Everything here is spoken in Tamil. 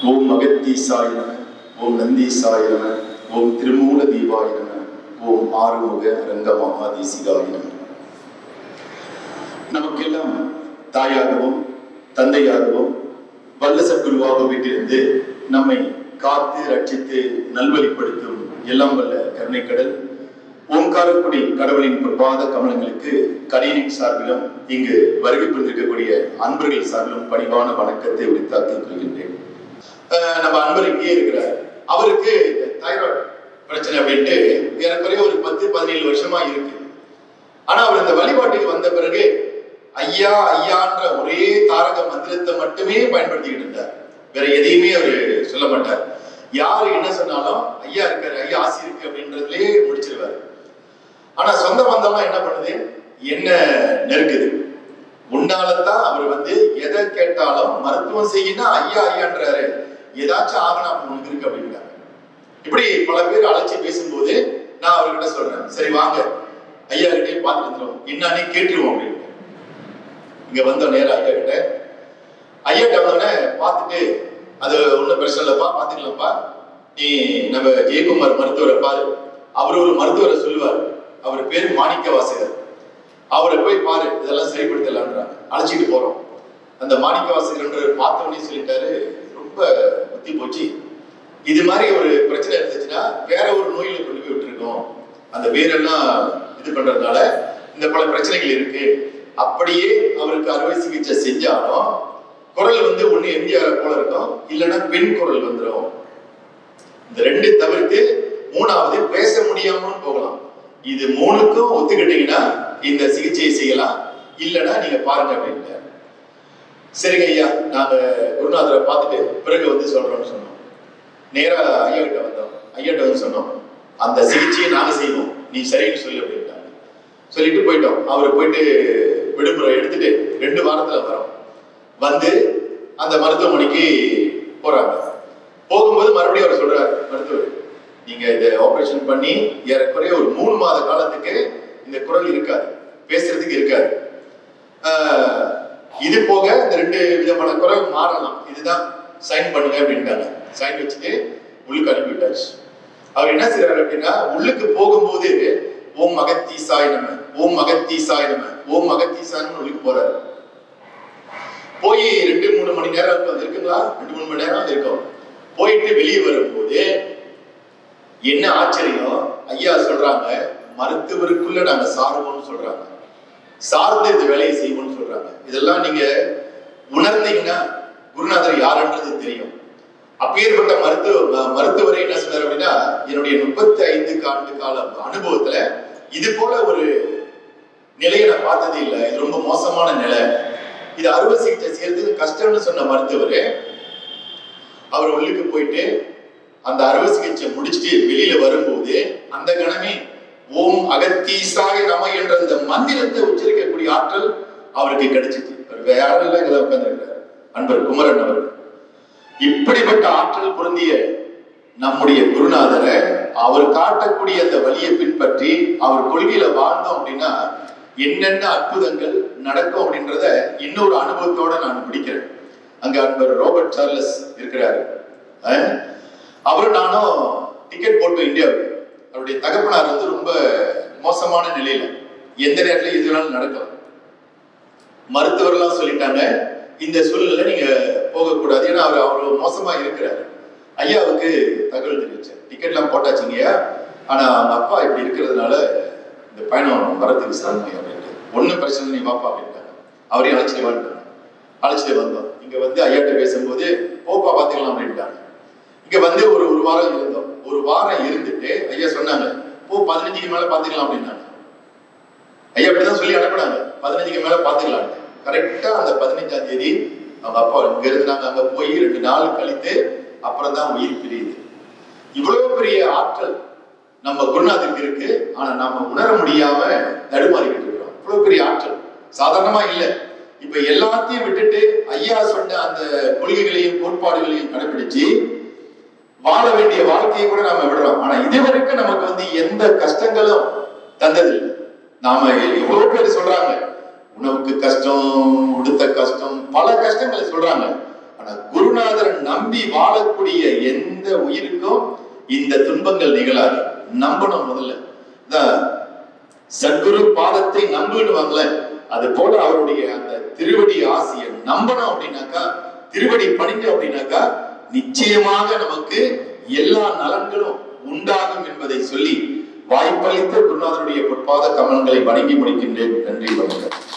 ஓம் அகத்தீசாய நம ஓம் நந்தீசாய நம ஓம் திருமூல தீபாய நம ஓம் ஆறுமுக அரங்க மகாதேசிகாய நம நமக்கெல்லாம் தாயாகவும் தந்தையாகவும் வல்ல சத்குருவாக வீட்டிலிருந்து நம்மை காத்து ரட்சித்து நல்வழிப்படுத்தும் எல்லாம் வல்ல கருணைக்கடல் ஓங்காரக்குடி கடவுளின் பாத கமலங்களுக்கு கணினின் சார்பிலும் இங்கு வருகை புரிந்திருக்கக்கூடிய அன்பர்கள் சார்பிலும் பணிவான வணக்கத்தை உரித்தாக்கிக் கொள்கின்றேன் அஹ் நம்ம அன்பர் இங்கேயே இருக்கிறார் அவருக்கு தைராய்டு பிரச்சனை அப்படின்ட்டு ஏறக்குறைய ஒரு பத்து பதினேழு வருஷமா இருக்கு ஆனா அவர் இந்த வழிபாட்டுக்கு வந்த பிறகு ஐயா ஐயான்ற ஒரே தாரக மந்திரத்தை மட்டுமே பயன்படுத்திக்கிட்டு இருந்தார் வேற எதையுமே அவர் சொல்ல மாட்டார் யாரு என்ன சொன்னாலும் ஐயா இருக்காரு ஐயா ஆசி இருக்கு அப்படின்றதுலயே முடிச்சிருவாரு ஆனா சொந்த பந்தம்லாம் என்ன பண்ணுது என்ன நெருக்குது உன்னாலதான் அவர் வந்து எதை கேட்டாலும் மருத்துவம் செய்யினா ஐயா ஐயான்றாரு ஏதாச்சும் ஆகணும் அப்ப உனக்கு இருக்கு அப்படின்ட்டாங்க இப்படி பல பேர் அழைச்சி பேசும்போது நான் அவர்கிட்ட சொல்றேன் சரி வாங்க ஐயா கிட்டே பார்த்துட்டு வந்துடும் என்னன்னே கேட்டுருவோம் அப்படின்னு இங்க வந்த நேரம் ஐயா கிட்ட ஐயா கிட்ட வந்தோடனே பார்த்துட்டு அது ஒன்றும் பிரச்சனை இல்லப்பா பார்த்துக்கலாம்ப்பா நீ நம்ம ஜெயக்குமார் மருத்துவரை பாரு அவர் ஒரு மருத்துவரை சொல்லுவார் அவர் பேர் மாணிக்க வாசகர் அவரை போய் பாரு இதெல்லாம் சரிப்படுத்தலான்றாங்க அழைச்சிட்டு போறோம் அந்த மாணிக்க வாசகர்ன்றவர் பார்த்தோன்னே சொல்லிட்டாரு ரொம்ப புத்தி போச்சு இது மாதிரி ஒரு பிரச்சனை இருந்துச்சுன்னா வேற ஒரு நோயில கொண்டு போய் விட்டுருக்கோம் அந்த வேரெல்லாம் இது பண்றதுனால இந்த பல பிரச்சனைகள் இருக்கு அப்படியே அவருக்கு அறுவை சிகிச்சை செஞ்சாலும் குரல் வந்து ஒண்ணு எம்ஜிஆர் போல இருக்கும் இல்லைன்னா பெண் குரல் வந்துடும் இந்த ரெண்டு தவிர்த்து மூணாவது பேச முடியாமலும் போகலாம் இது மூணுக்கும் ஒத்துக்கிட்டீங்கன்னா இந்த சிகிச்சையை செய்யலாம் இல்லைன்னா நீங்க பாருங்க அப்படின்ட்டு சரிங்க ஐயா நாங்க குருநாதரை பார்த்துட்டு பிறகு வந்து சொல்றோம்னு சொன்னோம் நேரா ஐயா கிட்ட வந்தோம் ஐயா கிட்ட வந்து சொன்னோம் அந்த சிகிச்சையை நாங்க செய்வோம் நீ சரின்னு சொல்லு அப்படின்ட்டாங்க சொல்லிட்டு போயிட்டோம் அவர் போயிட்டு விடுமுறை எடுத்துட்டு ரெண்டு வாரத்துல வரோம் வந்து அந்த மருத்துவமனைக்கு போறாங்க போகும்போது மறுபடியும் அவர் சொல்றாரு மருத்துவர் நீங்க இதை ஆபரேஷன் பண்ணி ஏறக்குறைய ஒரு மூணு மாத காலத்துக்கு இந்த குரல் இருக்காது பேசுறதுக்கு இருக்காது ஆஹ் இது போக இந்த ரெண்டு விதமான குரல் மாறலாம் இதுதான் சைன் பண்ணுங்க அப்படின்ட்டாங்க சைன் வச்சுட்டு உள்ளுக்கு அனுப்பிவிட்டாச்சு அவர் என்ன செய்யறாரு அப்படின்னா உள்ளுக்கு போகும்போது ஓம் மகத்தீசாய் நம ஓம் மகத்தீசாய் நம ஓம் மகத்தீசான்னு உள்ளுக்கு போறாரு போய் ரெண்டு மூணு மணி நேரம் இருக்கும் இருக்குங்களா ரெண்டு மூணு மணி நேரம் இருக்கும் போயிட்டு வெளியே வரும்போது என்ன ஆச்சரியம் ஐயா சொல்றாங்க மருத்துவருக்குள்ள நாங்க சார்போம்னு சொல்றாங்க சார்ந்து இந்த வேலையை செய்வோம்னு சொல்றாங்க இதெல்லாம் நீங்க உணர்ந்தீங்கன்னா குருநாதர் யாருன்றது தெரியும் அப்பேற்பட்ட மருத்துவ ம- மருத்துவரை என்ன சொன்னார் அப்படின்னா என்னுடைய முப்பத்தி ஐந்து ஆண்டு கால அனுபவத்துல இது போல ஒரு நிலையை நான் பார்த்ததே இல்லை இது ரொம்ப மோசமான நிலை இது அறுவை சிகிச்சை செய்யறதுக்கு கஷ்டம்னு சொன்ன மருத்துவர் அவர் உள்ளுக்கு போயிட்டு அந்த அறுவை சிகிச்சை முடிச்சுட்டு வெளியில வரும்போது அந்த கணமே ஓம் அகத்தீசாய நம என்ற அந்த மந்திரத்தை உச்சரிக்கக்கூடிய ஆற்றல் அவருக்கு கிடைச்சிச்சு அவர் வேற யாரும் இல்லை இங்க உட்கார்ந்துருக்கிறார் அன்பர் குமரன் அவர்கள் இப்படிப்பட்ட ஆற்றல் பொருந்திய நம்முடைய குருநாதரை அவர் காட்டக்கூடிய அந்த வழியை பின்பற்றி அவர் கொள்கையில வாழ்ந்தோம் அப்படின்னா என்னென்ன அற்புதங்கள் நடக்கும் அப்படின்றத இன்னொரு அனுபவத்தோட நான் பிடிக்கிறேன் அங்க அன்பர் ரோபர்ட் சார்லஸ் இருக்கிறாரு அஹ், அவரும் நானும் டிக்கெட் போட்டோம் இந்தியாவுக்கு அவருடைய தகப்பனார் வந்து ரொம்ப மோசமான நிலையில எந்த நேரத்துல எது வேணாலும் நடக்கலாம் மருத்துவர்லாம் சொல்லிட்டாங்க இந்த சூழ்நிலை நீங்க போகக்கூடாது ஏன்னா அவர் அவ்வளவு மோசமா இருக்கிறாரு ஐயாவுக்கு தகவல் தெரிவிச்சேன் டிக்கெட்லாம் போட்டாச்சுங்கய்யா ஆனா அவங்க அப்பா இப்படி இருக்கிறதுனால இந்த பயணம் வரதுக்கு சிரமம் அப்படின்ட்டு ஒன்றும் பிரச்சனை இல்லை, நீ வாப்பா அப்படின்ட்டாங்க அவரையும் அழைச்சிட்டு வந்துட்டாங்க அழைச்சிட்டு வந்தோம் இங்க வந்து ஐயாட்ட பேசும்போது போப்பா பாத்துக்கலாம் அப்படின்ட்டாங்க இங்க வந்து ஒரு ஒரு வாரம் இருந்தோம் ஒரு வாரம் இருந்துட்டு ஐயா சொன்னாங்க போ பதினஞ்சுக்கு மேல பாத்துக்கலாம் அப்படின்னாங்க ஐயா அப்படிதான் சொல்லி அனுப்புனாங்க பதினஞ்சுக்கு மேல பாத்துக்கலாம் கரெக்டா அந்த பதினஞ்சாம் தேதி அவங்க அப்பா இங்க இருந்து நாங்க அங்க போய் ரெண்டு நாள் கழித்து அப்புறம் தான் உயிர் பிரியுது இவ்வளவு பெரிய ஆற்றல் நம்ம குருநாதருக்கு இருக்கு ஆனா நாம உணர முடியாம தடுமாறிக்கிட்டு இருக்கிறோம் இவ்வளவு பெரிய ஆற்றல் சாதாரணமா இல்ல இப்ப எல்லாத்தையும் விட்டுட்டு ஐயா சொன்ன அந்த கொள்கைகளையும் கோட்பாடுகளையும் கடைபிடிச்சு வாழ வேண்டிய வாழ்க்கையை கூட நாம விடுறோம் ஆனா இது வரைக்கும் நமக்கு வந்து எந்த கஷ்டங்களும் தந்ததில்லை நாம எவ்வளவு பேர் சொல்றாங்க உணவுக்கு கஷ்டம் உடுத்த கஷ்டம் பல கஷ்டங்களை சொல்றாங்க ஆனா ஆனா குருநாதரை நம்பி வாழக்கூடிய எந்த உயிருக்கும் இந்த துன்பங்கள் நிகழாது நம்பணும் முதல்ல இந்த சத்குரு பாதத்தை நம்புவாங்கல்ல அது போல அவருடைய அந்த திருவடி ஆசியை நம்பணும் அப்படின்னாக்கா திருவடி பணிஞ்சு அப்படின்னாக்கா நிச்சயமாக நமக்கு எல்லா நலன்களும் உண்டாகும் என்பதை சொல்லி வாய்ப்பளித்த குருநாதருடைய பொற்பாத கமலங்களை வணங்கி முடிக்கின்றேன் நன்றி வணக்கம்